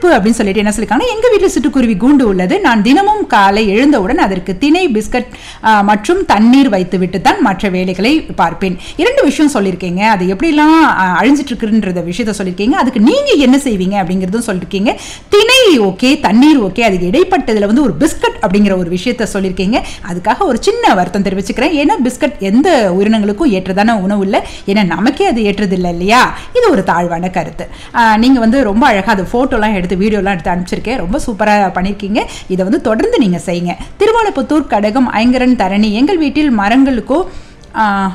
சிறப்பு அப்படின்னு சொல்லிட்டு என்ன சொல்லியிருக்காங்க எங்க வீட்டில் சிட்டுக்குருவி கூண்டு உள்ளது நான் தினமும் காலை எழுந்தவுடன் அதற்கு திணை பிஸ்கட் ஆ, மற்றும் தண்ணீர் வைத்து விட்டு தான் மற்ற வேலைகளை பார்ப்பேன் இரண்டு விஷயம் சொல்லியிருக்கீங்க அது எப்படிலாம் ஆ, அழிஞ்சிட்டு இருக்குன்ற விஷயத்த சொல்லியிருக்கீங்க அதுக்கு நீங்க என்ன செய்வீங்க அப்படிங்கிறதும் சொல்லியிருக்கீங்க திணை ஓகே தண்ணீர் ஓகே அதுக்கு இடைப்பட்டதுல வந்து ஒரு பிஸ்கட் அப்படிங்கிற ஒரு விஷயத்த சொல்லியிருக்கீங்க அதுக்காக ஒரு சின்ன வருத்தம் தெரிவிச்சுக்கிறேன் ஏன்னா பிஸ்கட் எந்த உயிரினங்களுக்கும் ஏற்றதான உணவு இல்லை ஏன்னா நமக்கே அது ஏற்றது இல்லை இல்லையா இது ஒரு தாழ்வான கருத்து ஆஹ் நீங்க வந்து ரொம்ப அழகா அது போட்டோலாம் எடுத்து வீடியோலாம் எடுத்து அனுப்பிச்சிருக்கேன் ரொம்ப சூப்பரா பண்ணியிருக்கீங்க இதை வந்து தொடர்ந்து நீங்க செய்யுங்க திருவாலப்புத்தூர் கடகம் ஐங்கரன் தரணி எங்கள் வீட்டில் மரங்களுக்கோ ஆஹ்,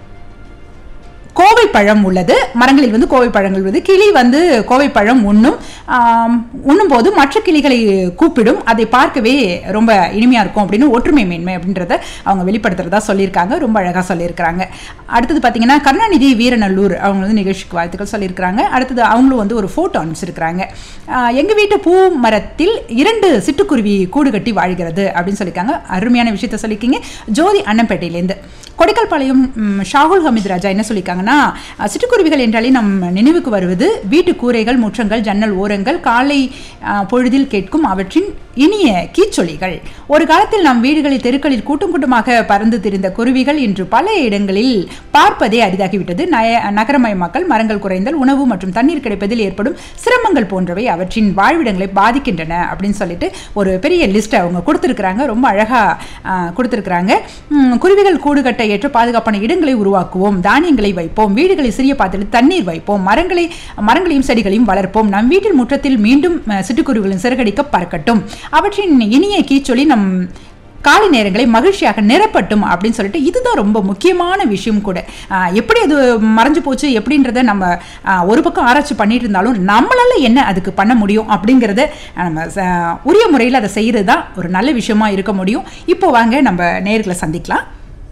கோவை பழம் உள்ளது மரங்களில் வந்து கோவை பழங்கள் உள்ளது கிளி வந்து கோவை பழம் உண்ணும் ஆம், உண்ணும் போது மற்ற கிளிகளை கூப்பிடும் அதை பார்க்கவே ரொம்ப இனிமையா இருக்கும் அப்படின்னு ஒற்றுமை மேன்மை அப்படின்றத அவங்க வெளிப்படுத்துறதா சொல்லியிருக்காங்க ரொம்ப அழகா சொல்லியிருக்காங்க அடுத்தது பார்த்தீங்கன்னா கருணாநிதி வீரநல்லூர் அவங்க வந்து நிகழ்ச்சிக்கு வாழ்த்துக்கள் சொல்லியிருக்காங்க அடுத்தது அவங்களும் வந்து ஒரு ஃபோட்டோ அனுப்பிச்சிருக்கிறாங்க ஆஹ், எங்க வீட்டு பூ மரத்தில் இரண்டு சிட்டுக்குருவி கூடு கட்டி வாழ்கிறது அப்படின்னு சொல்லியிருக்காங்க அருமையான விஷயத்த சொல்லியிருக்கீங்க ஜோதி அன்னம்பேட்டையிலேருந்து கொடைக்கால்பாளையம் ம், ஷாகுல் ஹமீத் ராஜா என்ன சொல்லியிருக்காங்கன்னா அஹ், சிட்டுக்குருவிகள் என்றாலே நம் நினைவுக்கு வருவது வீட்டு கூரைகள் முற்றங்கள் ஜன்னல் ஓரங்கள் காலை அஹ், பொழுதில் கேட்கும் அவற்றின் இனிய கீச்சொலிகள் ஒரு காலத்தில் நம் வீடுகளில் தெருக்களில் கூட்டம் கூட்டமாக பறந்து திரிந்த குருவிகள் இன்று பல இடங்களில் பார்ப்பதே அரிதாகிவிட்டது நய நகரமயமாக்கல் மரங்கள் குறைந்தல் உணவு மற்றும் தண்ணீர் கிடைப்பதில் ஏற்படும் சிரமங்கள் போன்றவை அவற்றின் வாழ்விடங்களை பாதிக்கின்றன அப்படின்னு சொல்லிட்டு ஒரு பெரிய லிஸ்ட்டை அவங்க கொடுத்துருக்குறாங்க ரொம்ப அழகாக கொடுத்துருக்குறாங்க உம், குருவிகள் கூடு கட்ட ஏற்ற பாதுகாப்பான இடங்களை உருவாக்குவோம் தானியங்களை வைப்போம் வீடுகளை சிறிய பாத்திரத்தில் தண்ணீர் வைப்போம் மரங்களை மரங்களையும் செடிகளையும் வளர்ப்போம் நம் வீட்டில் முற்றத்தில் மீண்டும் அஹ், சிட்டுக்குருவிகளின் சிறகடிக்க பறக்கட்டும் அவற்றின் இனிய கீச்சொலி நம் காலை நேரங்களை மகிழ்ச்சியாக நிரப்பட்டும் அப்படின்னு சொல்லிட்டு இதுதான் ரொம்ப முக்கியமான விஷயம் கூட ஆஹ் எப்படி அது மறைஞ்சு போச்சு எப்படின்றத நம்ம ஆஹ் ஒரு பக்கம் ஆராய்ச்சி பண்ணிட்டு இருந்தாலும் நம்மளால என்ன அதுக்கு பண்ண முடியும் அப்படிங்கிறத நம்ம ச- உரிய முறையில் அதை செய்யறது தான் ஒரு நல்ல விஷயமா இருக்க முடியும் இப்போ வாங்க நம்ம நேர்களை சந்திக்கலாம்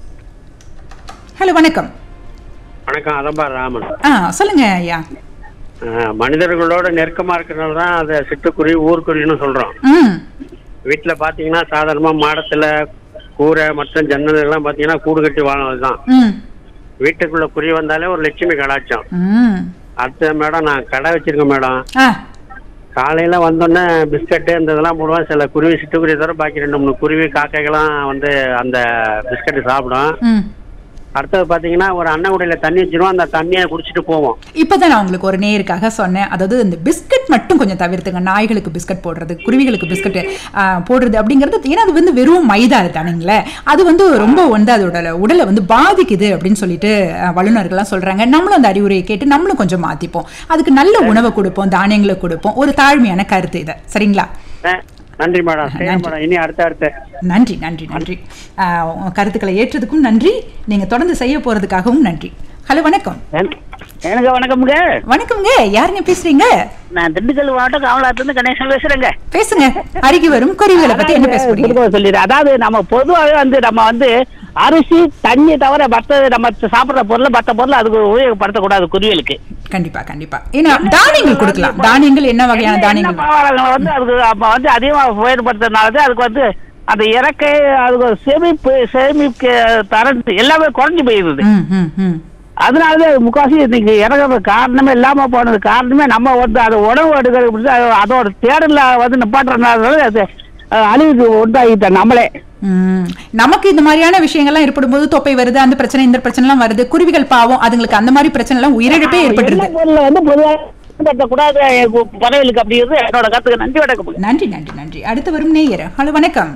ஹலோ வணக்கம் வணக்கம் அதம்பா ராமன் ஆ சொல்லுங்க ஐயா அஹ், மனிதர்களோட நெருக்கமா இருக்கிறனால தான் அதை சிட்டுக்குருவி ஊர்க்குருவின்னு சொல்றோம் ம் வீட்டுல பாத்தீங்கன்னா சாதாரணமா மாடத்துல கூரை மற்றும் ஜன்னல் எல்லாம் பாத்தீங்கன்னா கூடு கட்டி வாழறது தான் ம் வீட்டுக்குள்ள குருவி வந்தாலே ஒரு லட்சுமி கடாச்சம் ம் அடுத்த மேடம் நான் கடை வச்சிருக்கேன் மேடம் ஆ காலையில வந்தோடனே பிஸ்கட்டு இந்த இதெல்லாம் போடுவேன் சில குருவி சிட்டுக்குருவி தவிர பாக்கி ரெண்டு மூணு குருவி காக்கைகள்லாம் வந்து அந்த பிஸ்கட்டு சாப்பிடும் ம் அடுத்தது பாத்தீங்கன்னா ஒரு அன்னகுடையில தண்ணி வச்சிருவோம் அந்த தண்ணியை குடிச்சிட்டு போவோம் இப்போதான் நான் உங்களுக்கு ஒரு நேருக்காக சொன்னேன் அதாவது இந்த பிஸ்கட் மட்டும் கொஞ்சம் தவிர்த்துங்க நாய்களுக்கு பிஸ்கட் போடுறது குருவிகளுக்கு பிஸ்கட் போடுறது அப்படிங்கிறது ஏன்னா அது வந்து வெறும் மைதா தானுங்களே அது வந்து ரொம்ப வந்து அதோட உடலை வந்து பாதிக்குது அப்படின்னு சொல்லிட்டு அஹ், வல்லுநர்கள்லாம் சொல்றாங்க நம்மளும் அந்த அறிவுரையை கேட்டு நம்மளும் கொஞ்சம் மாத்திப்போம் அதுக்கு நல்ல உணவை கொடுப்போம் தானியங்களை கொடுப்போம் ஒரு தாழ்மையான கருத்து இதை சரிங்களா அஹ், நன்றி மேடம் சரி மேடம் இனி அடுத்த அடுத்த நன்றி நன்றி நன்றி ஆஹ், உங்க கருத்துக்களை ஏற்றதுக்கும் நன்றி நீங்க தொடர்ந்து செய்ய போறதுக்காகவும் நன்றி ஹலோ வணக்கம் எனக்கு வணக்கம்ங்க வணக்கம்ங்க யாருங்க பேசுறீங்க நான் திண்டுக்கல் மாவட்டம் காமலாத்துலேருந்து கணேசன் பேசுறேங்க பேசுங்க அருகி வரும் குருவிகளை பத்தி என்ன பேச போறீங்க திரும்ப சொல்லிடுறேன் அதாவது நம்ம பொதுவாகவே வந்து நம்ம வந்து அரிசி தண்ணி தவிர மற்ற நம்ம சாப்பிடுற பொருள் மற்ற பொருள் அதுக்கு உபயோகப்படுத்தக்கூடாது குருவிகளுக்கு கண்டிப்பா கண்டிப்பா ஏன்னா தானியங்கள் கொடுக்கலாம் தானியங்கள் என்ன வகையான என்ன தானியங்கள் பரவாயில்ல, வந்து அதுக்கு அப்ப வந்து அதிகமா உபயோகப்படுத்துறதுனால தான் அதுக்கு வந்து அந்த இறக்கை அதுக்கு சேமிப்பு சேமிப்பு தரம் எல்லாமே குறைஞ்சு போயிருது ம், ம், ம். அதனாலதான் முக்காசி இன்னைக்கு இறங்குற காரணமே இல்லாம போனது காரணமே நம்ம வந்து அது உணவு எடுக்கிறது அது- அதோட தேடல வந்து நிப்பாட்டுறதுனால அது அஹ், அழிவுக்கு உண்டாகிட்டோம் நம்மளே ம். நமக்கு இந்த மாதிரியான விஷயங்கள்லாம் ஏற்படும் போது தொப்பை வருது அந்த பிரச்சனை இந்த பிரச்சனை எல்லாம் வருது குருவிகள் பாவம் அதுங்களுக்கு அந்த மாதிரி பிரச்சனை எல்லாம் உயிரிழப்பே ஏற்பட்டுருது எண்ணெய் பொருள்ல வந்து பொதுவாக கூடாது பறவைகளுக்கு அப்படிங்கிறது என்னோட கருத்துக்கு நன்றி வணக்கம் நன்றி நன்றி நன்றி அடுத்து வரும் நேயர் ஹலோ வணக்கம்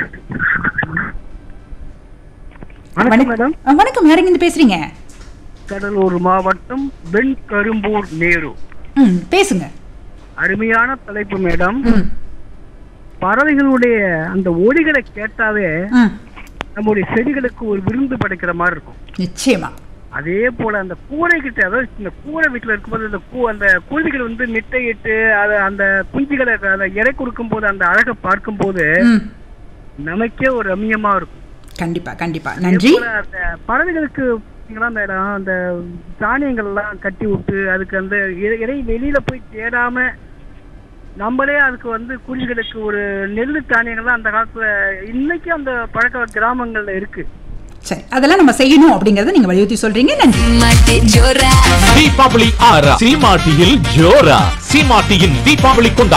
வணக்கம் மேடம் ஆ, வணக்கம் யாருங்க இருந்து பேசுறீங்க கடலூர் மாவட்டம் வெண் கரும்பூர் நேரு ம் பேசுங்க அருமையான தலைப்பு மேடம் ம் பறவைகளுடைய அந்த ஒலிகளை கேட்டாவே ம் நம்முடைய செடிகளுக்கு ஒரு விருந்து படைக்கிற மாதிரி இருக்கும் நிச்சயமா அதே போல அந்த கூரை கிட்ட அதாவது இந்த கூரை வீட்டுல இருக்கும்போது அந்த கூ அந்த குருவிகள் வந்து மிட்டையிட்டு அது அந்த குஞ்சுகளை அந்த இறை கொடுக்கும் போது அந்த அழகை பார்க்கும் போது ம் நமக்கே ஒரு ரம்மியமா இருக்கும் கண்டிப்பா கண்டிப்பா நன்றி அதே போல அந்த பறவைகளுக்கு பாத்தீங்களா மேடம் அந்த தானியங்கள் எல்லாம் கட்டி விட்டு அதுக்கு அந்த இறை- இறை வெளியில போய் தேடாம நம்மளே அதுக்கு வந்து குருவிகளுக்கு ஒரு நெல்லு தானியங்கள்லாம் அந்த காலத்துல இன்னைக்கு அந்த பழக்க கிராமங்கள்ல இருக்கு சரி அதெல்லாம் நம்ம செய்யணும் அப்படிங்கறத நீங்க வலியுறுத்தி சொல்றீங்க நன்றி மட்டு ஜோரா தீபாவளி ஆறா சீமாட்டியில் ஜோரா சீமாட்டியின் தீபாவளி கொண்டாட்டம்